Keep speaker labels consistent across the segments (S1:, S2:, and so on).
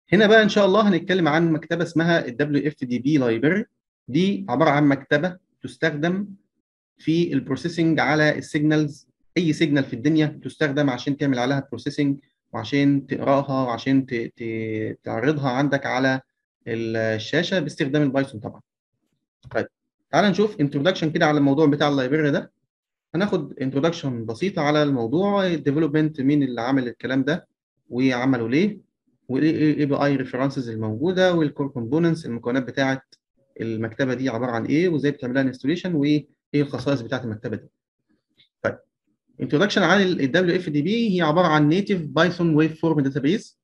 S1: هنا بقى ان شاء الله هنتكلم عن مكتبه اسمها ال WFDB Library دي عباره عن مكتبه تستخدم في البروسيسنج على السيجنالز اي سيجنال في الدنيا تستخدم عشان تعمل عليها بروسيسنج وعشان تقراها وعشان ت... ت... تعرضها عندك على الشاشه باستخدام البايثون طبعا. طيب تعال نشوف انتروداكشن كده على الموضوع بتاع اللايبراري ده. هناخد انتروداكشن بسيطه على الموضوع الديفلوبمنت مين اللي عمل الكلام ده وعمله ليه وايه اي بي اي ريفرنسز الموجوده والكور كومبوننتس المكونات بتاعه المكتبه دي عباره عن ايه وازاي بتعملها انستوليشن وايه الخصائص بتاعه المكتبه دي. طيب انتروداكشن عن ال WFDB هي عباره عن نيتيف بايثون ويف فورم داتابيز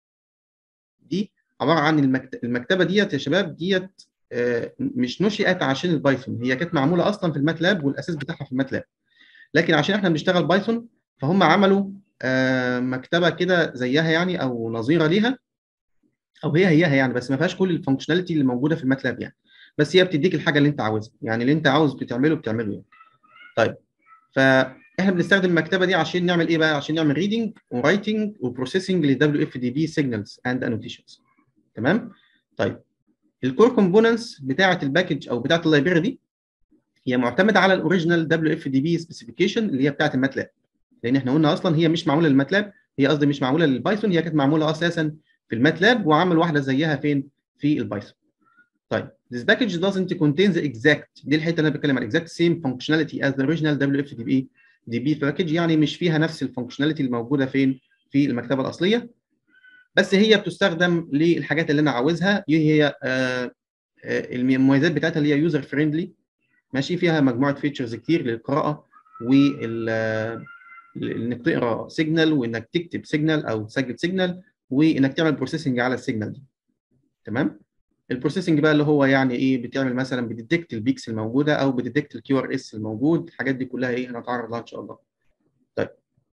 S1: دي عباره عن المكتبه, المكتبة ديت يا شباب ديت مش نشئت عشان البايثون هي كانت معموله اصلا في الماتلاب والاساس بتاعها في الماتلاب لكن عشان احنا بنشتغل بايثون فهم عملوا مكتبه كده زيها يعني او نظيره ليها او هي هيها يعني بس ما فيهاش كل الفانكشناليتي اللي موجوده في الماتلاب يعني بس هي بتديك الحاجه اللي انت عاوزها يعني اللي انت عاوز بتعمله بتعمله يعني طيب فاحنا بنستخدم المكتبه دي عشان نعمل ايه بقى عشان نعمل ريدنج ورايتنج وبروسيسنج ل WFDB signals and annotations تمام طيب الكور كومبوننتس بتاعه الباكج او بتاعه اللايبراري دي هي معتمده على الاوريجينال WFDB سبيسيفيكيشن اللي هي بتاعه الماتلاب لان احنا قلنا اصلا هي مش معموله للماتلاب هي قصدي مش معموله للبايثون هي كانت معموله اساسا في الماتلاب وعمل واحده زيها فين في البايثون طيب this package doesn't contain the exact دي الحته اللي انا بتكلم على exact same functionality as the original WFDB DB package يعني مش فيها نفس الفانكشناليتي الموجوده فين في المكتبه الاصليه بس هي بتستخدم للحاجات اللي انا عاوزها هي آه المميزات بتاعتها اللي هي يوزر فريندلي ماشي فيها مجموعه فيتشرز كتير للقراءه وال انك تقرا سيجنال وانك تكتب سيجنال او تسجل سيجنال وانك تعمل بروسيسنج على السيجنال دي تمام البروسيسنج بقى اللي هو يعني ايه بتعمل مثلا بتديكت البيكس الموجوده او بتديكت الكيو ار اس الموجود الحاجات دي كلها ايه هنتعرض لها ان شاء الله طيب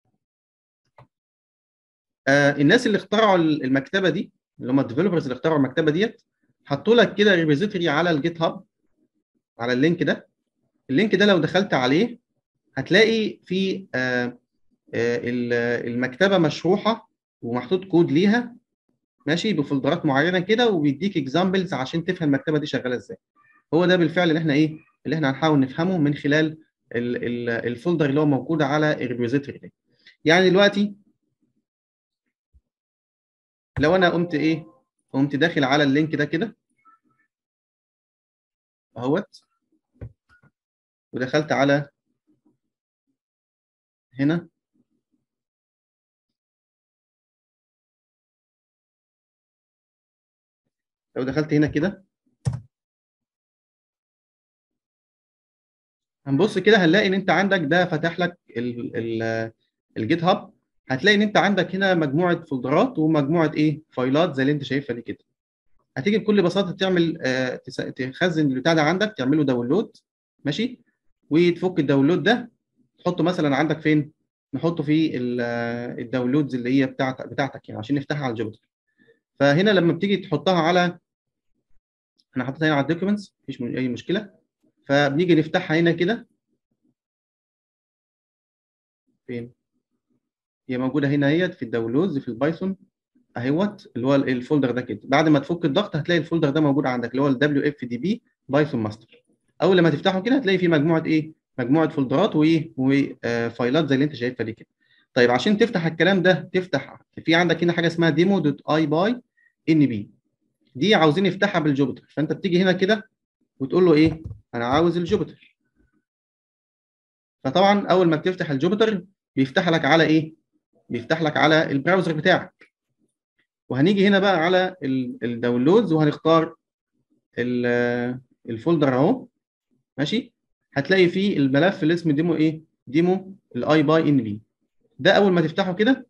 S1: آه الناس اللي اخترعوا المكتبه دي اللي هم الديفلوبرز اللي اخترعوا المكتبه ديت حطوا لك كده ريبوزيتوري على الجيت هاب على اللينك ده اللينك ده لو دخلت عليه هتلاقي في آه آه المكتبه مشروحه ومحطوط كود ليها ماشي بفولدرات معينه كده وبيديك اكزامبلز عشان تفهم المكتبه دي شغاله ازاي هو ده بالفعل اللي احنا ايه اللي احنا هنحاول نفهمه من خلال ال ال الفولدر اللي هو موجود على الريبوزيتوري ده يعني دلوقتي لو انا قمت ايه قمت داخل على اللينك ده كده اهوت ودخلت على هنا لو دخلت هنا كده هنبص كده هنلاقي ان انت عندك ده فتح لك الجيت هاب هتلاقي ان انت عندك هنا مجموعه فولدرات ومجموعه ايه فايلات زي اللي انت شايفها دي كده هتيجي بكل بساطه تعمل آه تخزن البتاع ده عندك تعمله داونلود ماشي وتفك الداونلود ده تحطه مثلا عندك فين نحطه في الداونلودز اللي هي بتاعتك بتاعتك يعني عشان نفتحها على الجوبيتر فهنا لما بتيجي تحطها على انا حطيتها هنا على الدوكيومنتس مفيش اي مشكله فبنيجي نفتحها هنا كده فين هي موجوده هنا اهيت في الداونلودز في البايثون اهوت اللي هو الفولدر ده كده بعد ما تفك الضغط هتلاقي الفولدر ده موجود عندك اللي هو ال WFDB بايثون ماستر اول لما تفتحه كده هتلاقي فيه مجموعه ايه مجموعه فولدرات وايه وفايلات زي اللي انت شايفها دي كده طيب عشان تفتح الكلام ده تفتح في عندك هنا حاجه اسمها ديمو دوت اي باي ان بي دي عاوزين نفتحها بالجوبيتر فانت بتيجي هنا كده وتقول له ايه انا عاوز الجوبيتر فطبعا اول ما بتفتح الجوبيتر بيفتح لك على ايه بيفتح لك على البراوزر بتاعك وهنيجي هنا بقى على الداونلودز وهنختار الفولدر اهو ماشي هتلاقي فيه الملف اللي اسمه ديمو ايه ديمو الاي باي ان بي ده اول ما تفتحه كده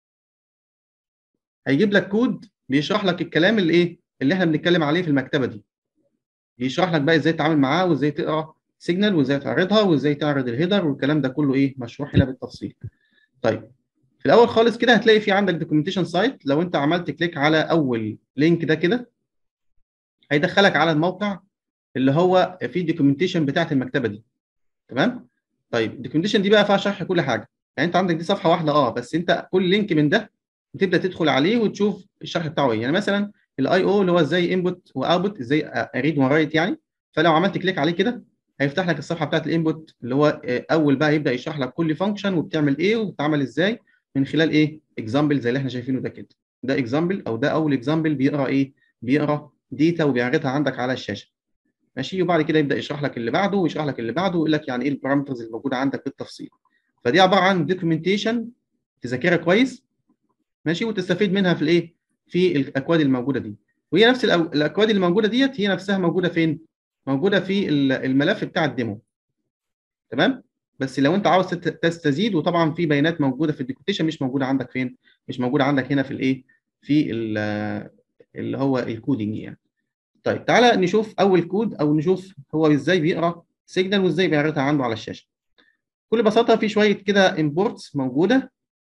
S1: هيجيب لك كود بيشرح لك الكلام اللي ايه اللي احنا بنتكلم عليه في المكتبه دي بيشرح لك بقى ازاي تتعامل معاه وازاي تقرا سيجنال وازاي تعرضها وازاي تعرض الهيدر والكلام ده كله ايه مشروح هنا بالتفصيل طيب في الاول خالص كده هتلاقي في عندك دوكيومنتيشن سايت لو انت عملت كليك على اول لينك ده كده هيدخلك على الموقع اللي هو فيه الدوكيومنتيشن بتاعت المكتبه دي تمام طيب الدوكيومنتيشن دي بقى فيها شرح كل حاجه يعني انت عندك دي صفحه واحده اه بس انت كل لينك من ده وتبدا تدخل عليه وتشوف الشرح بتاعه ايه يعني مثلا الاي او اللي هو ازاي انبوت واوتبوت ازاي اريد ورايت يعني فلو عملت كليك عليه كده هيفتح لك الصفحه بتاعت الانبوت اللي هو اول بقى يبدا يشرح لك كل فانكشن وبتعمل ايه وبتعمل ازاي من خلال ايه اكزامبل زي اللي احنا شايفينه ده كده ده اكزامبل او ده اول اكزامبل بيقرا ايه بيقرا ديتا وبيعرضها عندك على الشاشه ماشي وبعد كده يبدا يشرح لك اللي بعده ويشرح لك اللي بعده ويقول لك يعني ايه البارامترز اللي موجوده عندك بالتفصيل فدي عباره عن دوكيومنتيشن تذاكرها كويس ماشي وتستفيد منها في الايه في الاكواد الموجوده دي وهي نفس الاكواد اللي موجوده ديت هي نفسها موجوده فين موجوده في الملف بتاع الديمو تمام بس لو انت عاوز تستزيد وطبعا في بيانات موجوده في الديكوتيشن مش موجوده عندك فين مش موجوده عندك هنا في الايه في اللي هو الكودينج يعني طيب تعالى نشوف اول كود او نشوف هو ازاي بيقرا سيجنال وازاي بيعرضها عنده على الشاشه بكل بساطه في شويه كده امبورتس موجوده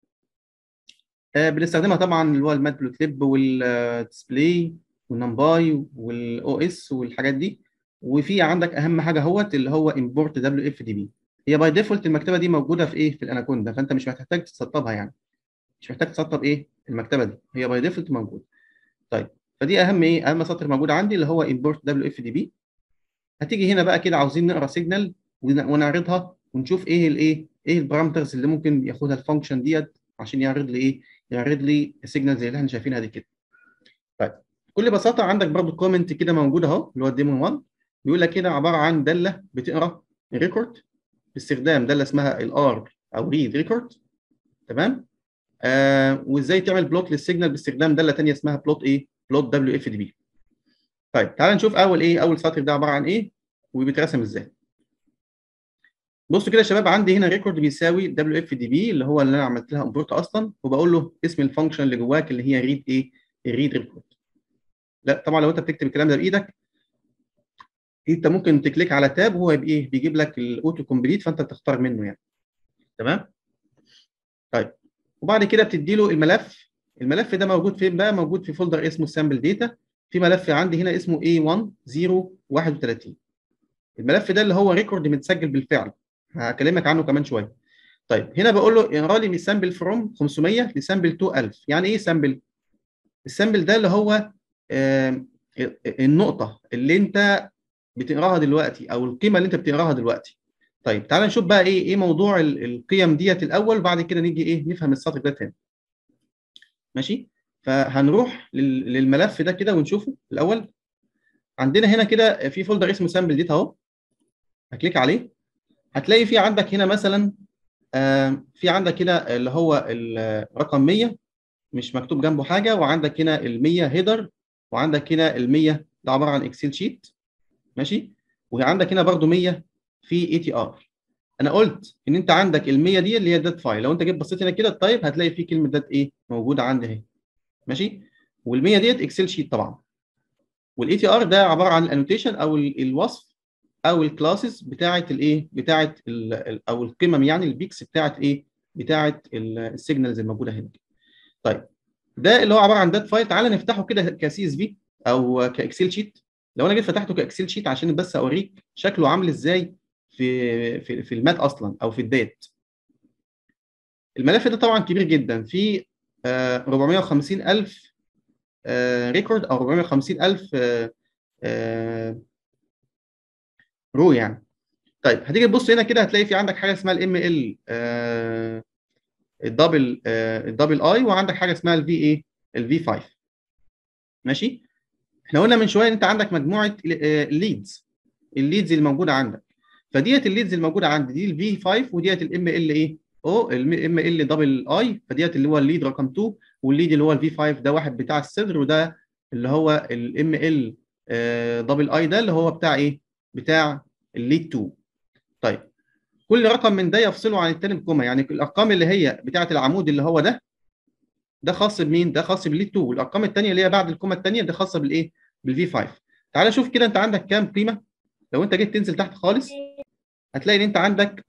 S1: آه بنستخدمها طبعا اللي هو الماتبلوتليب والديسبلاي والنمباي والاو اس والحاجات دي وفي عندك اهم حاجه اهوت اللي هو امبورت دبليو اف دي بي هي باي ديفولت المكتبه دي موجوده في ايه في الاناكوندا فانت مش محتاج تسطبها يعني مش محتاج تسطب ايه المكتبه دي هي باي ديفولت موجوده طيب فدي اهم ايه اهم سطر موجود عندي اللي هو امبورت دبليو اف دي بي هتيجي هنا بقى كده عاوزين نقرا سيجنال ونعرضها ونشوف ايه الايه ايه البارامترز اللي ممكن ياخدها الفانكشن ديت عشان يعرض لي ايه يعرض لي السيجنال زي اللي احنا شايفينها دي كده طيب بكل بساطه عندك برضو كومنت كده موجود اهو اللي هو الديمون 1 بيقول لك كده عباره عن داله بتقرا ريكورد باستخدام داله اسمها الار او ريد ريكورد تمام آه وازاي تعمل بلوت للسيجنال باستخدام داله ثانيه اسمها بلوت ايه بلوت دبليو اف دي بي طيب تعال نشوف اول ايه اول سطر ده عباره عن ايه وبيترسم ازاي بصوا كده يا شباب عندي هنا ريكورد بيساوي دبليو اف دي بي اللي هو اللي انا عملت لها امبورت اصلا وبقول له اسم الفانكشن اللي جواك اللي هي ريد ايه الريد ريكورد لا طبعا لو انت بتكتب الكلام ده بايدك انت ممكن تكليك على تاب وهو يبقى ايه بيجيب لك الاوتو كومبليت فانت تختار منه يعني تمام طيب وبعد كده بتدي له الملف الملف ده موجود فين بقى موجود في فولدر اسمه سامبل داتا في ملف عندي هنا اسمه A1031 الملف ده اللي هو ريكورد متسجل بالفعل هكلمك عنه كمان شويه طيب هنا بقول له اقرا لي من سامبل فروم 500 لسامبل 2000 يعني ايه سامبل السامبل ده اللي هو آه النقطه اللي انت بتقراها دلوقتي او القيمه اللي انت بتقراها دلوقتي طيب تعال نشوف بقى ايه ايه موضوع القيم ديت الاول وبعد كده نيجي ايه نفهم السطر ده تاني ماشي فهنروح للملف ده كده ونشوفه الاول عندنا هنا كده في فولدر اسمه سامبل ديتا اهو هكليك عليه هتلاقي في عندك هنا مثلا آه في عندك هنا اللي هو الرقم 100 مش مكتوب جنبه حاجه وعندك هنا ال 100 هيدر وعندك هنا ال 100 ده عباره عن اكسل شيت ماشي وعندك هنا برده 100 في اي تي ار انا قلت ان انت عندك ال 100 دي اللي هي دات فايل لو انت جيت بصيت هنا كده طيب هتلاقي في كلمه دات ايه موجوده عندي اهي ماشي وال 100 ديت اكسل شيت طبعا والاي تي ار ده عباره عن الانوتيشن او الوصف او الكلاسز بتاعه الايه بتاعه او القمم يعني البيكس بتاعه ايه بتاعه السيجنالز الموجوده هنا طيب ده اللي هو عباره عن دات فايل تعالى نفتحه كده كسي اس في او كاكسل شيت لو انا جيت فتحته كاكسل شيت عشان بس اوريك شكله عامل ازاي في في في المات اصلا او في الدات الملف ده طبعا كبير جدا في 450000 ريكورد او 450000 رو يعني طيب هتيجي تبص هنا كده هتلاقي في عندك حاجه اسمها الام ال الدبل الدبل اي وعندك حاجه اسمها الفي ايه الفي 5 ماشي احنا قلنا من شويه ان انت عندك مجموعه الليدز الليدز اللي موجوده عندك فديت الليدز الموجوده عندي دي الفي 5 وديت الام ال ايه او الام ال دبل اي فديت اللي هو الليد رقم 2 والليد اللي هو الفي 5 ده واحد بتاع الصدر وده اللي هو الام ال دبل اي ده اللي هو بتاع ايه بتاع الليد 2 طيب كل رقم من ده يفصله عن الثاني بكومه يعني الارقام اللي هي بتاعه العمود اللي هو ده ده خاص بمين ده خاص بالليد 2 والارقام الثانيه اللي هي بعد الكومه الثانيه ده خاصه بالايه بالفي 5 تعال شوف كده انت عندك كام قيمه لو انت جيت تنزل تحت خالص هتلاقي ان انت عندك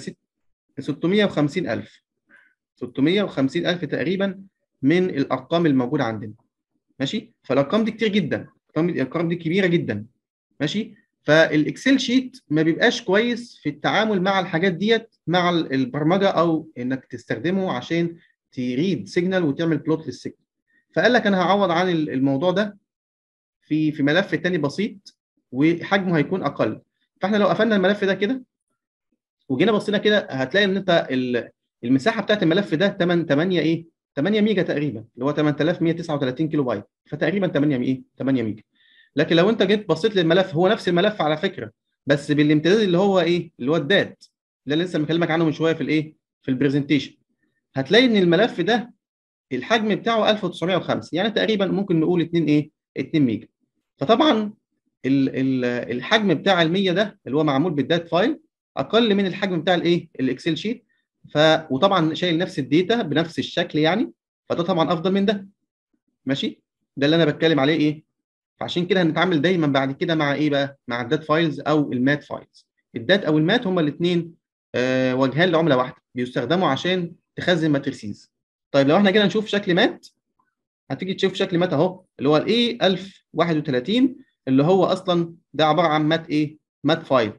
S1: 650000 650000 تقريبا من الارقام الموجوده عندنا ماشي فالارقام دي كتير جدا الارقام دي كبيره جدا ماشي فالاكسل شيت ما بيبقاش كويس في التعامل مع الحاجات ديت مع البرمجه او انك تستخدمه عشان تريد سيجنال وتعمل بلوت للسيجنال فقال لك انا هعوض عن الموضوع ده في في ملف تاني بسيط وحجمه هيكون اقل فاحنا لو قفلنا الملف ده كده وجينا بصينا كده هتلاقي ان انت المساحه بتاعت الملف ده 8 8 ايه 8 ميجا تقريبا اللي هو 8139 كيلو بايت فتقريبا 8 ايه 8 ميجا لكن لو انت جيت بصيت للملف هو نفس الملف على فكره بس بالامتداد اللي هو ايه اللي هو الدات اللي انا لسه مكلمك عنه من شويه في الايه في البرزنتيشن هتلاقي ان الملف ده الحجم بتاعه 1905 يعني تقريبا ممكن نقول 2 ايه 2 ميجا فطبعا ال ال الحجم بتاع ال 100 ده اللي هو معمول بالدات فايل اقل من الحجم بتاع الايه الاكسل شيت ف وطبعا شايل نفس الداتا بنفس الشكل يعني فده طبعا افضل من ده ماشي ده اللي انا بتكلم عليه ايه فعشان كده هنتعامل دايما بعد كده مع ايه بقى مع الدات فايلز او المات فايلز الدات او المات هما الاثنين آه وجهان لعمله واحده بيستخدموا عشان تخزن ماتريسيز طيب لو احنا جينا نشوف شكل مات هتيجي تشوف شكل مات اهو اللي هو الايه 1031 اللي هو اصلا ده عباره عن مات ايه مات فايل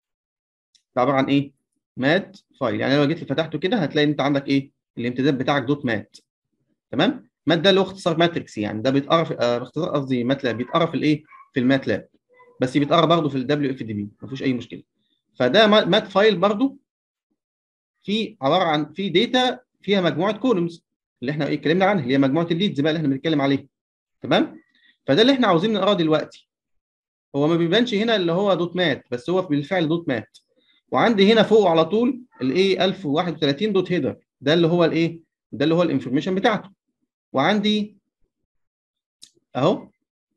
S1: ده عباره عن ايه مات فايل يعني لو جيت فتحته كده هتلاقي انت عندك ايه الامتداد بتاعك دوت مات تمام مات ده اللي هو اختصار ماتريكس يعني ده بيتقرا في آه باختصار قصدي ماتلاب بيتقرا في الايه في الماتلاب بس بيتقرا برضه في الدبليو اف دي بي ما فيهوش اي مشكله فده مات فايل برضه في عباره عن في داتا فيها مجموعه كولومز اللي احنا ايه اتكلمنا عنها اللي هي مجموعه الليدز بقى اللي احنا بنتكلم عليها تمام فده اللي احنا عاوزين نقراه دلوقتي هو ما بيبانش هنا اللي هو دوت مات بس هو بالفعل دوت مات وعندي هنا فوق على طول الايه 1031 دوت هيدر ده اللي هو الايه ده اللي هو الانفورميشن بتاعته وعندي اهو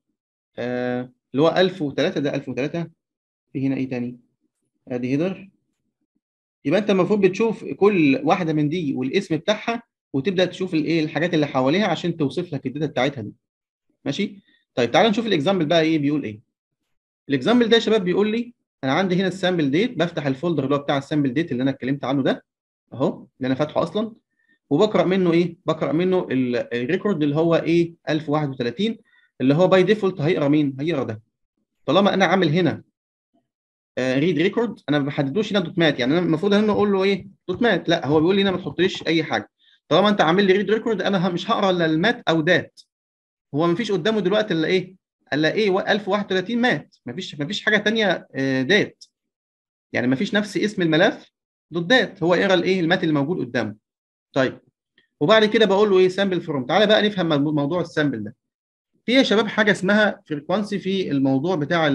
S1: آه اللي هو 1003 ده 1003 في هنا ايه تاني ادي هيدر يبقى انت المفروض بتشوف كل واحده من دي والاسم بتاعها وتبدا تشوف الايه الحاجات اللي حواليها عشان توصف لك الداتا بتاعتها دي ماشي طيب تعالى نشوف الاكزامبل بقى ايه بيقول ايه الاكزامبل ده يا شباب بيقول لي انا عندي هنا السامبل ديت بفتح الفولدر اللي هو بتاع السامبل ديت اللي انا اتكلمت عنه ده اهو اللي انا فاتحه اصلا وبقرا منه ايه بقرا منه الريكورد اللي هو ايه 1031 اللي هو باي ديفولت هيقرا مين هيقرا ده طالما انا عامل هنا ريد ريكورد انا ما بحددوش هنا دوت مات يعني انا المفروض هنا اقول له ايه دوت مات لا هو بيقول لي هنا ما تحطليش اي حاجه طالما انت عامل لي ريد ريكورد انا مش هقرا الا المات او دات هو ما فيش قدامه دلوقتي الا ايه الا ايه 1031 مات ما فيش ما فيش حاجه ثانيه دات يعني ما فيش نفس اسم الملف دوت دات هو يقرا الايه المات اللي موجود قدامه طيب وبعد كده بقول له ايه سامبل فروم تعالى بقى نفهم موضوع السامبل ده في يا شباب حاجه اسمها فريكوانسي في الموضوع بتاع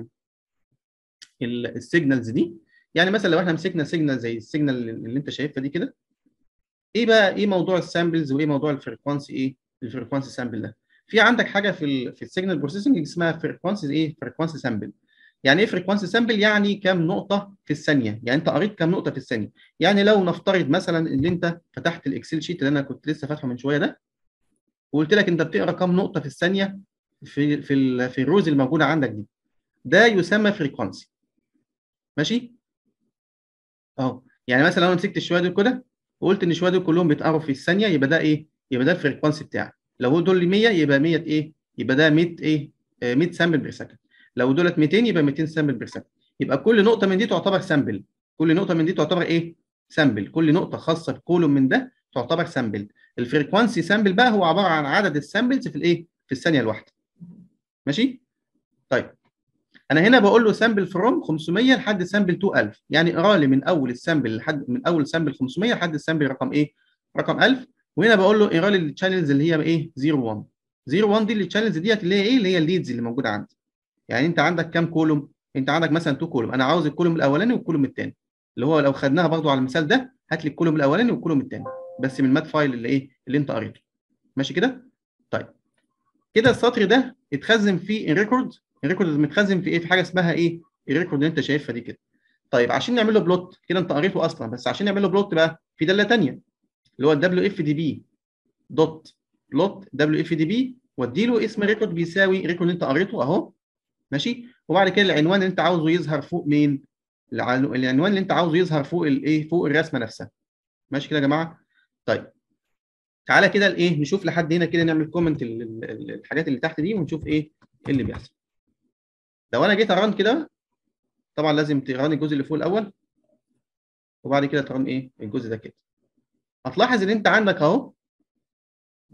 S1: السيجنالز دي يعني مثلا لو احنا مسكنا سيجنال زي السيجنال اللي انت شايفها دي كده ايه بقى ايه موضوع السامبلز وايه موضوع الفريكوانسي ايه الفريكوانسي سامبل ده في عندك حاجه في ال في السيجنال بروسيسنج اسمها فريكوانسي ايه فريكوانسي سامبل يعني ايه فريكوانسي سامبل يعني كام نقطه في الثانيه يعني انت قريت كام نقطه في الثانيه يعني لو نفترض مثلا ان انت فتحت الاكسل شيت اللي انا كنت لسه فاتحه من شويه ده وقلت لك انت بتقرا كام نقطه في الثانيه في في ال في الروز الموجوده عندك دي ده يسمى فريكوانسي ماشي اهو يعني مثلا لو انا مسكت الشويه دول كده وقلت ان الشويه دول كلهم بيتقروا في الثانيه يبقى ده ايه يبقى ده الفريكوانسي بتاعي لو هو دول 100 يبقى 100 ايه يبقى ده 100 ايه 100 سامبل بير سكند لو دولت 200 يبقى 200 سامبل بير سكند يبقى كل نقطه من دي تعتبر سامبل كل نقطه من دي تعتبر ايه سامبل كل نقطه خاصه بكولوم من ده تعتبر سامبل الفريكوانسي سامبل بقى هو عباره عن عدد السامبلز في الايه في الثانيه الواحده ماشي طيب انا هنا بقول له سامبل فروم 500 لحد سامبل 2000 يعني اقرا لي من اول السامبل لحد من اول سامبل 500 لحد السامبل رقم ايه رقم 1000 وهنا بقول له اقرا لي الشانلز اللي هي ايه 01 01 دي الشانلز ديت اللي هي ايه اللي هي الليدز اللي موجوده عندي يعني انت عندك كام كولوم انت عندك مثلا 2 كولوم انا عاوز الكولوم الاولاني والكولوم الثاني اللي هو لو خدناها برضو على المثال ده هات لي الكولوم الاولاني والكولوم الثاني بس من المات فايل اللي ايه اللي انت قريته ماشي كده طيب كده السطر ده اتخزن فيه الريكورد الريكورد متخزن في ايه في حاجه اسمها ايه الريكورد اللي انت شايفها دي كده طيب عشان نعمل له بلوت كده انت قريته اصلا بس عشان نعمل له بلوت بقى في داله ثانيه اللي هو الدبليو اف دي بي دوت بلوت دبليو اف دي بي وادي له اسم ريكورد بيساوي ريكورد اللي انت قريته اهو ماشي وبعد كده العنوان اللي انت عاوزه يظهر فوق مين العنوان اللي انت عاوزه يظهر فوق الايه فوق الرسمه نفسها ماشي كده يا جماعه طيب تعالى كده الايه نشوف لحد هنا كده نعمل كومنت الحاجات اللي تحت دي ونشوف ايه اللي بيحصل لو انا جيت اران كده طبعا لازم تران الجزء اللي فوق الاول وبعد كده تران ايه الجزء ده كده هتلاحظ ان انت عندك اهو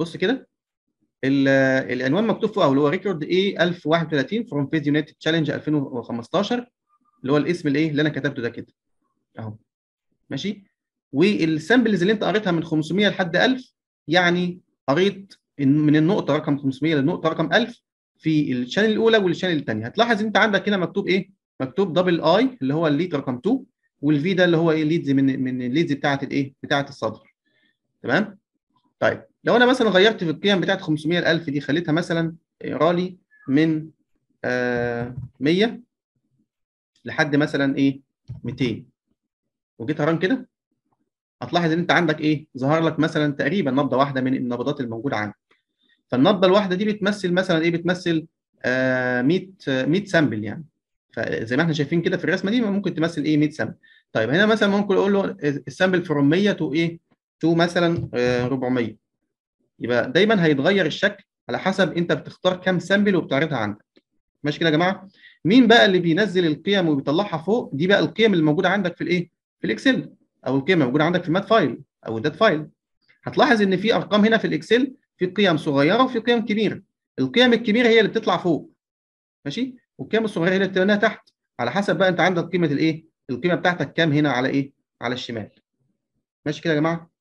S1: بص كده ال- العنوان مكتوب فوق اللي هو ريكورد ايه 1031 فروم فيز يونايتد تشالنج 2015 اللي هو الاسم الايه اللي انا كتبته ده كده اهو ماشي والسامبلز اللي انت قريتها من 500 لحد 1000 يعني قريت إن- من النقطه رقم 500 للنقطه رقم 1000 في الشانل الاولى والشانل الثانيه هتلاحظ انت عندك هنا مكتوب ايه مكتوب دبل اي اللي هو الليد رقم 2 والفي ده اللي هو ايه ليدز من من الليدز بتاعه الايه بتاعه الصدر تمام طيب لو انا مثلا غيرت في القيم بتاعت 500 ل 1000 دي خليتها مثلا اقرا لي من آه 100 لحد مثلا ايه 200 وجيت هران كده هتلاحظ ان انت عندك ايه ظهر لك مثلا تقريبا نبضه واحده من النبضات الموجوده عندك فالنبضه الواحده دي بتمثل مثلا ايه بتمثل آه 100 آه، 100 سامبل يعني فزي ما احنا شايفين كده في الرسمه دي ممكن تمثل ايه 100 سامبل طيب هنا مثلا ممكن اقول له السامبل فروم 100 تو ايه تو مثلا آه 400 يبقى دايما هيتغير الشكل على حسب انت بتختار كام سامبل وبتعرضها عندك ماشي كده يا جماعه مين بقى اللي بينزل القيم وبيطلعها فوق دي بقى القيم اللي موجوده عندك في الايه في الاكسل او القيم اللي موجوده عندك في المات فايل او الدات فايل هتلاحظ ان في ارقام هنا في الاكسل في قيم صغيره وفي قيم كبيره القيم الكبيره هي اللي بتطلع فوق ماشي والقيم الصغيره هي اللي بتبقى تحت على حسب بقى انت عندك قيمه الايه القيمه بتاعتك كام هنا على ايه على الشمال ماشي كده يا جماعه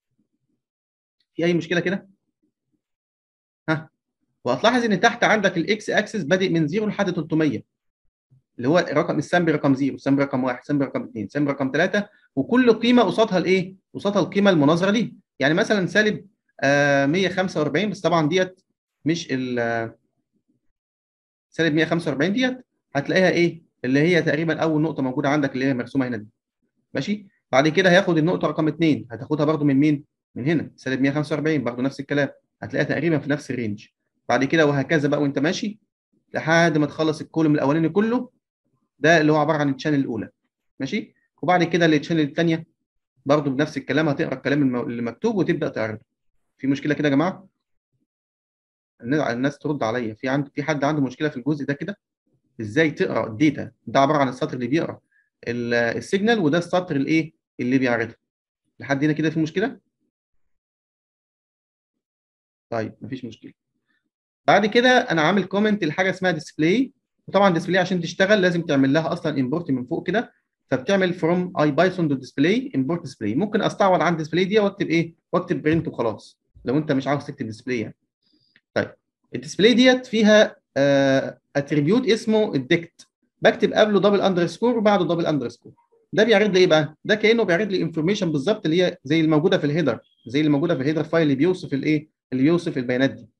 S1: في اي مشكله كده ها وهتلاحظ ان تحت عندك الاكس اكسس بادئ من 0 لحد 300 اللي هو رقم السامبل رقم 0 السامبل رقم 1 السامبل رقم 2 السامبل رقم 3 وكل قيمه قصادها الايه قصادها القيمه المناظره ليه يعني مثلا سالب آه 145 بس طبعا ديت مش ال سالب 145 ديت هتلاقيها ايه اللي هي تقريبا اول نقطه موجوده عندك اللي هي مرسومه هنا دي ماشي بعد كده هياخد النقطه رقم 2 هتاخدها برده من مين من هنا سالب 145 برده نفس الكلام هتلاقيها تقريبا في نفس الرينج بعد كده وهكذا بقى وانت ماشي لحد ما تخلص الكولوم الاولاني كله ده اللي هو عباره عن الشانل الاولى ماشي وبعد كده الشانل الثانيه برضه بنفس الكلام هتقرا الكلام المو- اللي مكتوب وتبدا تعرضه في مشكله كده يا جماعه الناس الناس ترد عليا في عند في حد عنده مشكله في الجزء ده كده ازاي تقرا الداتا ده عباره عن السطر اللي بيقرا ال- السيجنال وده السطر الايه اللي بيعرضه لحد هنا كده في مشكله طيب مفيش مشكله بعد كده انا عامل كومنت لحاجه اسمها ديسبلاي وطبعا ديسبلاي عشان تشتغل لازم تعمل لها اصلا امبورت من فوق كده فبتعمل فروم اي بايثون دوت ديسبلاي امبورت ديسبلاي ممكن استعوض عن ديسبلاي دي واكتب ايه واكتب برنت وخلاص لو انت مش عاوز تكتب ديسبلاي يعني طيب الديسبلاي ديت فيها اتريبيوت اسمه الديكت بكتب قبله دبل اندرسكور وبعده دبل اندرسكور ده بيعرض لي ايه بقى ده كانه بيعرض لي انفورميشن بالظبط اللي هي زي الموجوده في الهيدر زي اللي موجوده في الهيدر فايل اللي بيوصف الايه اللي بيوصف البيانات دي